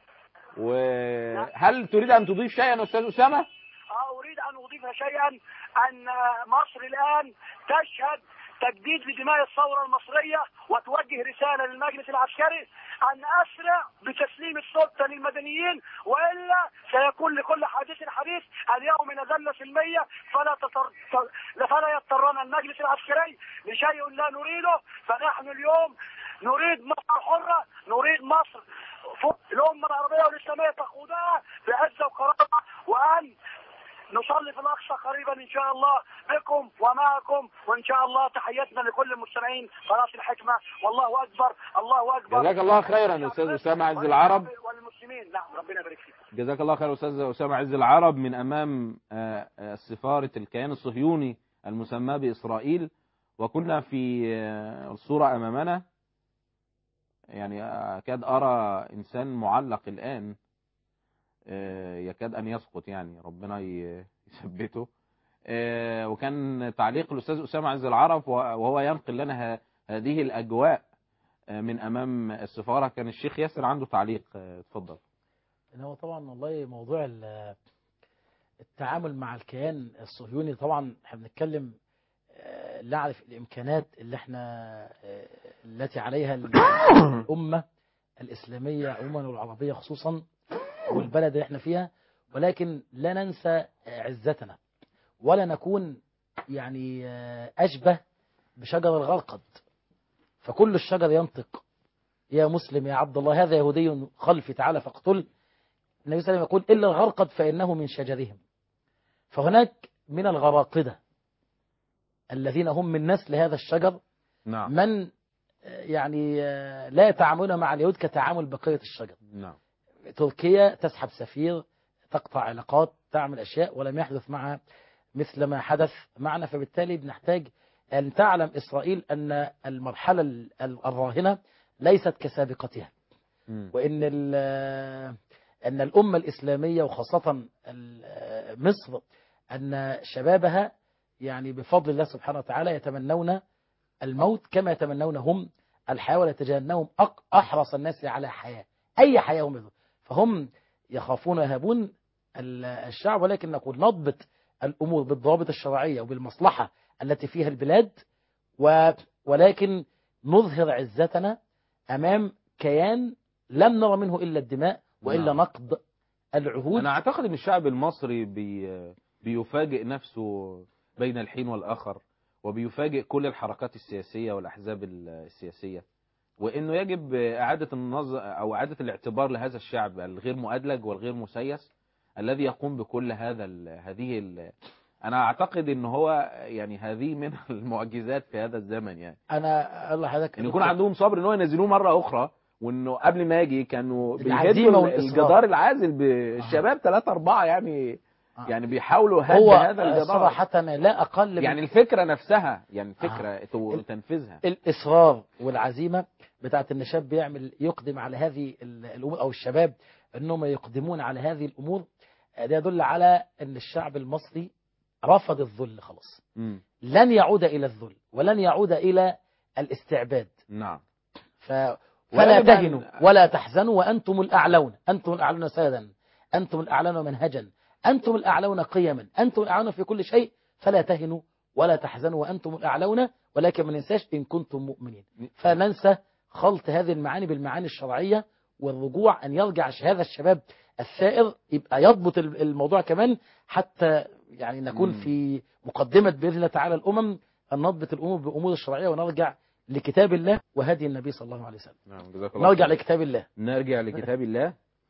Speaker 3: وهل تريد أن تضيف شيئا أستاذ أسامة؟
Speaker 5: آه، أريد أن أضيف شيئا أن مصر الآن تشهد تجديد لدماء الثورة المصرية وتوجه رسالة للمجلس العسكري أن أسرع بتسليم السلطة للمدنيين وإلا سيكون لكل حديث حديث اليوم نزلنا سلمية فلا تطر... فلا يضطرنا المجلس العسكري لشيء لا نريده فنحن اليوم نريد مصر حرة نريد مصر فوق الأمة العربية والإسلامية تقودها بعزة وكرامة وأن نصلي في الأقصى قريبا إن شاء الله بكم ومعكم وإن شاء الله تحياتنا لكل المستمعين قناة الحكمة والله أكبر الله أكبر
Speaker 3: جزاك الله خيرا أستاذ أسامة عز العرب
Speaker 5: والمسلمين نعم ربنا يبارك فيك
Speaker 3: جزاك الله خير أستاذ أسامة عز العرب من أمام آه، آه، سفارة الكيان الصهيوني المسمى بإسرائيل وكنا في آه، الصورة أمامنا يعني أكاد أرى إنسان معلق الآن آه، يكاد أن يسقط يعني ربنا ي- يثبته آه، وكان تعليق الأستاذ أسامة عز العرب وهو ينقل لنا ه- هذه الأجواء آه، من أمام السفارة كان الشيخ ياسر عنده تعليق آه، اتفضل
Speaker 4: إن هو طبعا والله موضوع ال- التعامل مع الكيان الصهيوني طبعا احنا بنتكلم آه، لا اعرف الامكانات اللي احنا آه، التي عليها الامه الاسلاميه عموما والعربيه خصوصا والبلد اللي احنا فيها ولكن لا ننسى آه، عزتنا ولا نكون يعني آه، اشبه بشجر الغرقد فكل الشجر ينطق يا مسلم يا عبد الله هذا يهودي خلفي تعالى فاقتل النبي صلى الله عليه وسلم يقول إلا الغرقد فإنه من شجرهم فهناك من الغراقدة الذين هم من نسل هذا الشجر
Speaker 3: نعم
Speaker 4: من آه، يعني آه، لا يتعاملون مع اليهود كتعامل بقية الشجر
Speaker 3: نعم
Speaker 4: تركيا تسحب سفير تقطع علاقات تعمل أشياء ولم يحدث معها مثل ما حدث معنا فبالتالي بنحتاج أن تعلم إسرائيل أن المرحلة ال- الراهنة ليست كسابقتها
Speaker 3: مم.
Speaker 4: وان ال- ان الامه الاسلاميه وخاصه ال- مصر ان شبابها يعني بفضل الله سبحانه وتعالى يتمنون الموت كما يتمنون هم الحياه ويتجنبون أق- احرص الناس على حياه اي حياه هم يريدون. فهم يخافون ويهابون ال- الشعب ولكن نقول نضبط الامور بالضوابط الشرعيه وبالمصلحه التي فيها البلاد و ولكن نظهر عزتنا امام كيان لم نرى منه إلا الدماء وإلا
Speaker 3: نعم.
Speaker 4: نقض العهود
Speaker 3: أنا أعتقد أن الشعب المصري بي بيفاجئ نفسه بين الحين والآخر وبيفاجئ كل الحركات السياسية والأحزاب السياسية وإنه يجب إعادة النظر أو إعادة الاعتبار لهذا الشعب الغير مؤدلج والغير مسيس الذي يقوم بكل هذا ال هذه ال أنا أعتقد إن هو يعني هذه من المعجزات في هذا الزمن يعني
Speaker 4: أنا الله حضرتك
Speaker 3: إن يكون عندهم صبر إن هو ينزلوه مرة أخرى وإنه قبل ما يجي كانوا
Speaker 4: العزيمة
Speaker 3: بيهدوا
Speaker 4: والإصرار.
Speaker 3: الجدار العازل بالشباب ثلاثة أربعة يعني
Speaker 4: آه.
Speaker 3: يعني بيحاولوا هد
Speaker 4: هو
Speaker 3: هذا الجدار
Speaker 4: صراحة لا أقل من
Speaker 3: يعني الفكرة نفسها يعني الفكرة تو- تنفيذها
Speaker 4: الإصرار والعزيمة بتاعت إن شاب يعمل يقدم على هذه ال- الأمور أو الشباب أنهم يقدمون على هذه الأمور آه، ده يدل على أن الشعب المصري رفض الذل خلاص
Speaker 3: مم.
Speaker 4: لن يعود إلى الذل ولن يعود إلى الاستعباد
Speaker 3: نعم
Speaker 4: ف... فلا
Speaker 3: ويجب أن-
Speaker 4: تهنوا ولا تحزنوا وأنتم الأعلون أنتم الأعلون سندا أنتم الأعلون منهجا أنتم الأعلون قيما أنتم الأعلون في كل شيء فلا تهنوا ولا تحزنوا وأنتم الأعلون ولكن ما ننساش إن كنتم مؤمنين فننسى خلط هذه المعاني بالمعاني الشرعية والرجوع أن يرجع هذا الشباب الثائر يبقى يضبط الموضوع كمان حتى يعني نكون
Speaker 3: مم.
Speaker 4: في مقدمة بإذن الله تعالى الأمم أن نضبط الأمور بأمور الشرعية ونرجع لكتاب الله وهدي النبي صلى الله عليه وسلم
Speaker 3: نعم جزاك الله
Speaker 4: نرجع
Speaker 3: خير.
Speaker 4: لكتاب الله
Speaker 3: نرجع لكتاب الله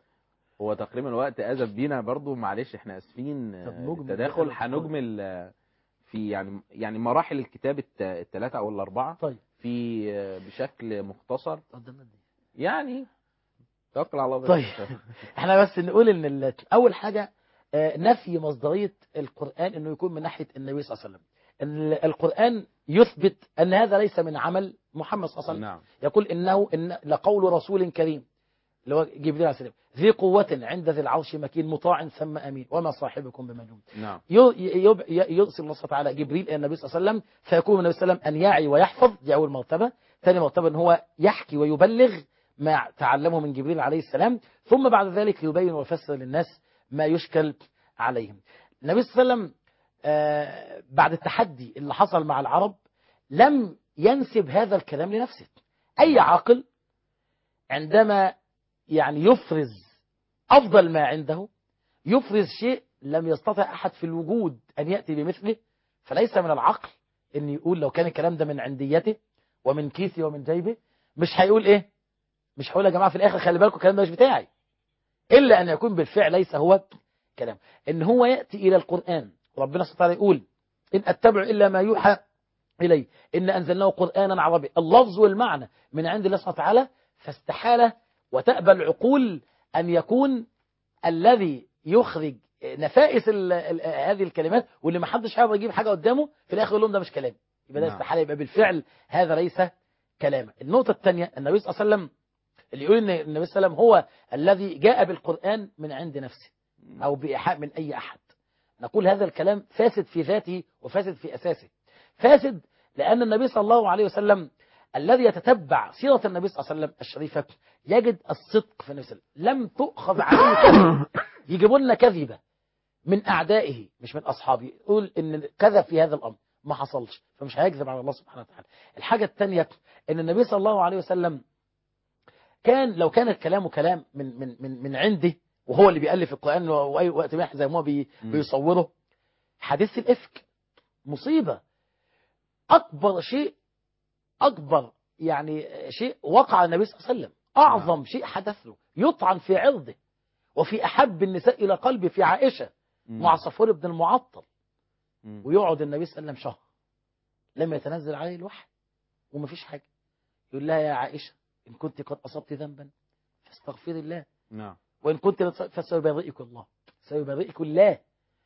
Speaker 3: هو تقريبا الوقت أذب بينا برضو معلش احنا اسفين
Speaker 4: طب
Speaker 3: آه،
Speaker 4: نجمل
Speaker 3: التداخل
Speaker 4: بقى.
Speaker 3: هنجمل آه، في يعني يعني مراحل الكتاب الت- الثلاثة أو الأربعة
Speaker 4: طيب
Speaker 3: في آه، بشكل مختصر
Speaker 4: قدمنا دي.
Speaker 3: يعني توكل على الله بس.
Speaker 4: طيب. احنا بس نقول ان ال- اول حاجه آه، نفي مصدريه القران انه يكون من ناحيه النبي صلى الله عليه وسلم ال- القران يثبت ان هذا ليس من عمل محمد صلى الله عليه وسلم
Speaker 3: نعم
Speaker 4: يقول انه إن لقول رسول كريم اللي هو جبريل عليه السلام ذي قوة عند ذي العرش مكين مطاع ثم أمين وما صاحبكم بمجنون
Speaker 3: نعم
Speaker 4: يو- يب- ي- يرسل الله سبحانه وتعالى جبريل الى النبي صلى الله عليه وسلم فيكون النبي صلى الله عليه وسلم ان يعي ويحفظ دي اول مرتبه ثاني مرتبه ان هو يحكي ويبلغ ما تعلمه من جبريل عليه السلام ثم بعد ذلك يبين ويفسر للناس ما يشكل عليهم النبي صلى الله عليه وسلم آه، بعد التحدي اللي حصل مع العرب لم ينسب هذا الكلام لنفسه اي عاقل عندما يعني يفرز افضل ما عنده يفرز شيء لم يستطع أحد في الوجود أن يأتي بمثله فليس من العقل أن يقول لو كان الكلام ده من عنديته ومن كيسي ومن جيبه مش هيقول إيه مش هقول يا جماعة في الآخر خلي بالكم الكلام ده مش بتاعي إلا أن يكون بالفعل ليس هو كلام إن هو يأتي إلى القرآن ربنا سبحانه وتعالى يقول إن أتبع إلا ما يوحى إلي إن أنزلناه قرآنا عربي اللفظ والمعنى من عند الله سبحانه وتعالى فاستحالة وتأبى العقول أن يكون الذي يخرج نفائس ال ال هذه الكلمات واللي ما حدش هيقدر يجيب حاجه قدامه في الاخر يقول لهم ده مش كلام يبقى ده
Speaker 3: نعم.
Speaker 4: استحاله يبقى بالفعل هذا ليس كلاما النقطه الثانيه النبي صلى الله عليه وسلم اللي يقول ان النبي صلى الله عليه وسلم هو الذي جاء بالقران من عند نفسه او بايحاء من اي احد نقول هذا الكلام فاسد في ذاته وفاسد في اساسه فاسد لان النبي صلى الله عليه وسلم الذي يتتبع سيره النبي صلى الله عليه وسلم الشريفه يجد الصدق في النبي صلى الله عليه وسلم لم تؤخذ عليه كذب يجيبوا لنا كذبه من أعدائه مش من أصحابه يقول إن كذب في هذا الأمر ما حصلش فمش هيكذب على الله سبحانه وتعالى الحاجة الثانية إن النبي صلى الله عليه وسلم كان لو كان الكلام كلام من من من من عنده وهو اللي بيألف القرآن وأي وقت ما زي ما هو بي
Speaker 3: مم.
Speaker 4: بيصوره حديث الإفك مصيبة أكبر شيء أكبر يعني شيء وقع النبي صلى الله عليه وسلم أعظم شيء حدث له يطعن في عرضه وفي أحب النساء إلى قلبي في عائشة
Speaker 3: مم.
Speaker 4: مع صفور بن المعطل
Speaker 3: مم.
Speaker 4: ويقعد النبي صلى الله عليه وسلم شهر لم يتنزل عليه الوحي ومفيش حاجة يقول لها يا عائشة إن كنت قد أصبت ذنبا فاستغفري الله
Speaker 3: نعم
Speaker 4: وإن كنت لت- فسيبرئك الله سيبرئك الله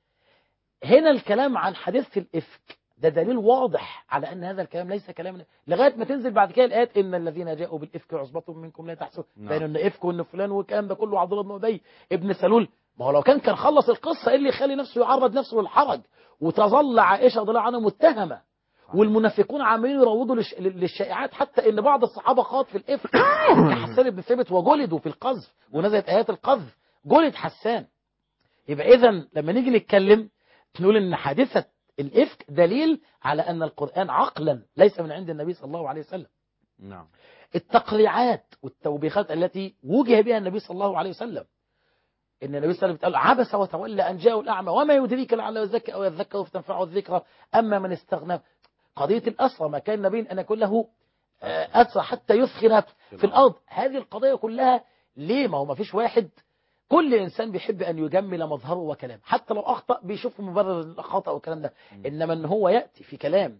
Speaker 4: هنا الكلام عن حادثة الإفك ده دليل واضح على أن هذا الكلام ليس كلام لغاية ما تنزل بعد كده الآيات إن الذين جاءوا بالإفك عصبة منكم لا تحسبوا
Speaker 3: نعم.
Speaker 4: بين إن إفك وإن فلان والكلام ده كله عبد الله بن أبي ابن سلول ما هو لو كان كان خلص القصة إيه اللي يخلي نفسه يعرض نفسه للحرج وتظل عائشة رضي الله عنها متهمة والمنافقون عمالين يروضوا للش... للشائعات حتى ان بعض الصحابه خاض في الافك حسان بن ثابت وجلدوا في القذف ونزلت ايات القذف جلد حسان يبقى اذا لما نيجي نتكلم نقول ان حادثه الافك دليل على ان القران عقلا ليس من عند النبي صلى الله عليه وسلم
Speaker 3: نعم
Speaker 4: التقريعات والتوبيخات التي وجه بها النبي صلى الله عليه وسلم ان النبي صلى الله عليه وسلم قال عبس وتولى ان جاءه الاعمى وما يدريك لعله يزكى او يذكر فتنفعه الذكرى اما من استغنى قضيه الاسرى ما كان النبي ان يكون له آه، اسرى حتى يثخن في الارض هذه القضيه كلها ليه ما هو ما فيش واحد كل انسان بيحب ان يجمل مظهره وكلامه حتى لو اخطا بيشوف مبرر الخطا والكلام ده انما ان هو ياتي في كلام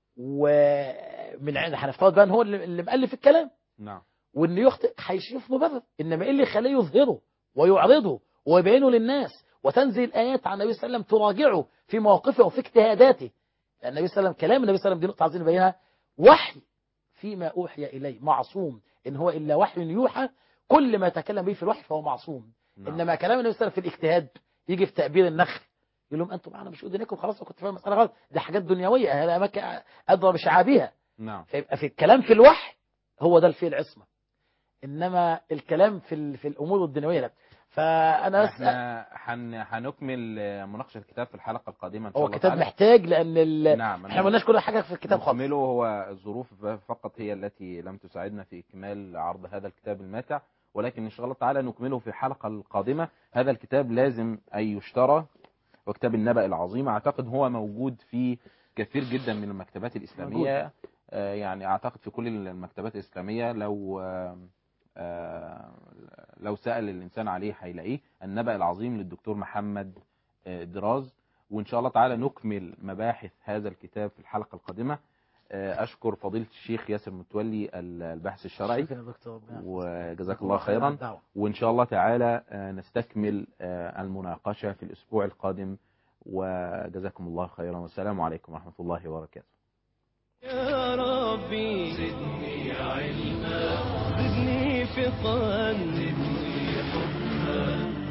Speaker 4: ومن عند هنفترض بقى ان هو اللي اللي مؤلف الكلام
Speaker 3: نعم
Speaker 4: وان يخطئ هيشوف مبرر انما ايه اللي يخليه يظهره ويعرضه ويبينه للناس وتنزل الايات عن النبي صلى الله عليه وسلم تراجعه في مواقفه وفي اجتهاداته لان النبي صلى الله عليه وسلم كلام النبي صلى الله عليه وسلم دي نقطه عايزين نبينها وحي فيما اوحي اليه معصوم ان هو الا وحي يوحى كل ما يتكلم به في الوحي فهو معصوم
Speaker 3: نعم.
Speaker 4: انما كلام النبي صلى الله عليه وسلم في الاجتهاد يجي في تعبير النخل يقول لهم انتم معنا مش اذنكم خلاص كنت فاهم المساله غلط ده حاجات دنيويه هذا اماكن اضرب شعابها
Speaker 3: نعم
Speaker 4: فيبقى في الكلام في الوحي هو ده الفيل العصمة إنما الكلام في ال- في الأمور الدنيوية لا فأنا بس
Speaker 3: احنا هن- هنكمل آه، مناقشه الكتاب في الحلقه القادمه ان شاء
Speaker 4: هو
Speaker 3: الله
Speaker 4: الكتاب
Speaker 3: تعالى.
Speaker 4: محتاج لأن ال...
Speaker 3: نعم
Speaker 4: احنا ما قلناش كل حاجة في الكتاب خالص
Speaker 3: نكمله هو الظروف فقط هي التي لم تساعدنا في إكمال عرض هذا الكتاب الماتع ولكن إن شاء الله تعالى نكمله في الحلقة القادمة هذا الكتاب لازم أن يشترى وكتاب النبأ العظيم أعتقد هو موجود في كثير جدا من المكتبات الإسلامية آه، يعني أعتقد في كل المكتبات الإسلامية لو آه، آه، لو سأل الإنسان عليه هيلاقيه النبأ العظيم للدكتور محمد آه، دراز وإن شاء الله تعالى نكمل مباحث هذا الكتاب في الحلقة القادمة آه، أشكر فضيلة الشيخ ياسر متولي البحث الشرعي
Speaker 4: شكرا يا دكتور
Speaker 3: وجزاك الله خيرا
Speaker 4: الدعوة.
Speaker 3: وإن شاء الله تعالى آه، نستكمل آه، المناقشة في الأسبوع القادم وجزاكم الله خيرا والسلام عليكم ورحمة الله وبركاته
Speaker 1: يا ربي
Speaker 2: زدني علما
Speaker 1: زدني فقها
Speaker 2: زدني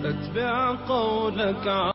Speaker 1: اتبع قولك